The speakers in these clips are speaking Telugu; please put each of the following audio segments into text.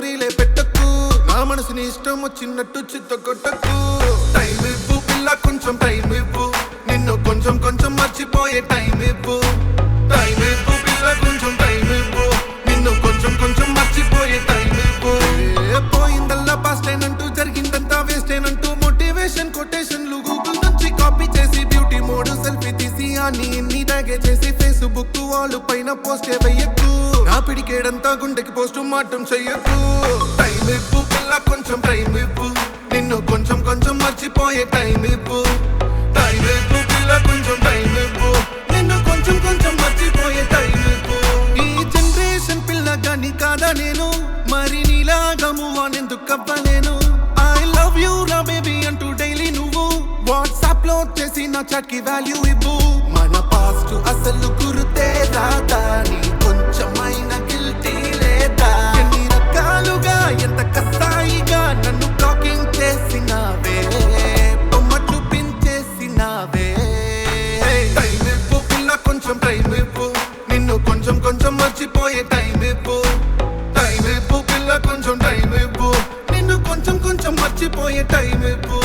రీలే పెట్టకు నా మనసుని ఇష్టం వచ్చినట్టు చిత్త కొట్టకు టైం ఇవ్వు పిల్ల కొంచెం టైం ఇవ్వు నిన్ను కొంచెం కొంచెం మర్చిపోయే టైం ఇవ్వు టైం ఇవ్వు పిల్ల కొంచెం టైం ఇవ్వు నిన్ను కొంచెం కొంచెం మర్చిపోయే టైం ఇవ్వు ఏ పోయిందల్లా పాస్ట్ అయినంటూ జరిగిందంతా వేస్ట్ అయినంటూ మోటివేషన్ కొటేషన్లు గూగుల్ నుంచి కాపీ చేసి బ్యూటీ మోడ్ సెల్ఫీ తీసి అని ఇన్ని తాగే చేసి ఫేస్బుక్ వాళ్ళు పైన పోస్ట్ వెయ్యకు నా పిడికేడంతా గుండెకి పోస్ట్ మాటం చెయ్యకు టైం ఇవ్వు పిల్ల కొంచెం టైం ఇవ్వు నిన్ను కొంచెం కొంచెం మర్చిపోయే టైం ఇవ్వు టైం ఇవ్వు పిల్ల కొంచెం టైం ఇవ్వు నిన్ను కొంచెం కొంచెం మర్చిపోయే టైం ఇవ్వు ఈ జనరేషన్ పిల్ల గాని కాదా నేను మరి నీలాగా మూవ్ ఆన్ ఎందుకు అవ్వలేను ఐ లవ్ యూ రా బేబీ అంటూ డైలీ నువ్వు వాట్సాప్ లో చేసి నా చాట్ కి వాల్యూ ఇవ్వు మన పాస్ట్ అసలు గుర్తే రాదా నీ కొంచెమైన గిల్టీ లేదా ఎన్ని రకాలుగా ఎంత కసాయిగా నన్ను బ్లాకింగ్ చేసినావే బొమ్మ చూపించేసినావే టైం ఇవ్వు పిల్ల కొంచెం టైం ఇవ్వు నిన్ను కొంచెం కొంచెం మర్చిపోయే టైం ఇవ్వు టైం ఇవ్వు పిల్ల కొంచెం టైం ఇవ్వు నిన్ను కొంచెం కొంచెం మర్చిపోయే టైం ఇవ్వు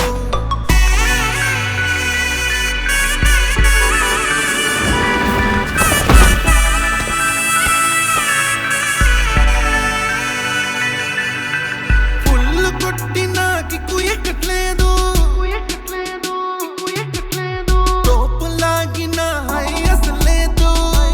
ఫుల్ కొట్టినా కిక్కు ఎక్కట్లేదు తోపు లాగిన హై అసలేదు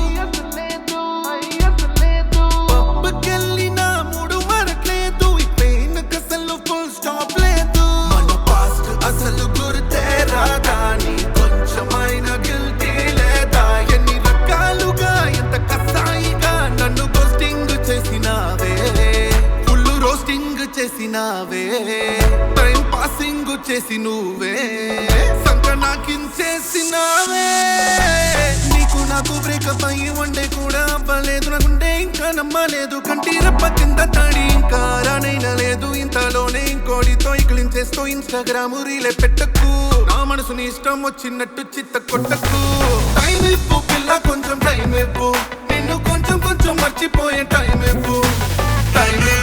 పబ్బకెళ్ళినా మూడు మరట్లేదు ఈ పెయిన్ అసలు ఫుల్ స్టాప్ లేదు మన పాస్ట్ అసలు గుర్తే రాదా నీ కొంచెమైన గిల్టీ లేదా ఎన్ని రకాలుగా ఎంత కసాయిగా నన్ను గోస్టింగ్ చేసినావే ఫుల్ రోస్టింగ్ చేసినావే టైం పాసింగ్ చేసి నువ్వే సంక నాకించేసినావే నీకు నాకు బ్రేకప్ అయ్యి వన్డే కూడా అవ్వలేదు నాకుంటే ఇంకా నమ్మలేదు కంటి రప్ప కింద తడి ఇంకా రానైనా లేదు ఇంతలోనే ఇంకోడితో ఇకిలించేస్తూ ఇన్స్టాగ్రామ్ రీలే పెట్టకు నా మనసుని ఇష్టం వచ్చినట్టు చిత్త కొట్టకు టైం ఇవ్వు పిల్ల కొంచెం టైం ఇవ్వు నిన్ను కొంచెం కొంచెం మర్చిపోయే టైం ఇవ్వు టైం ఇవ్వు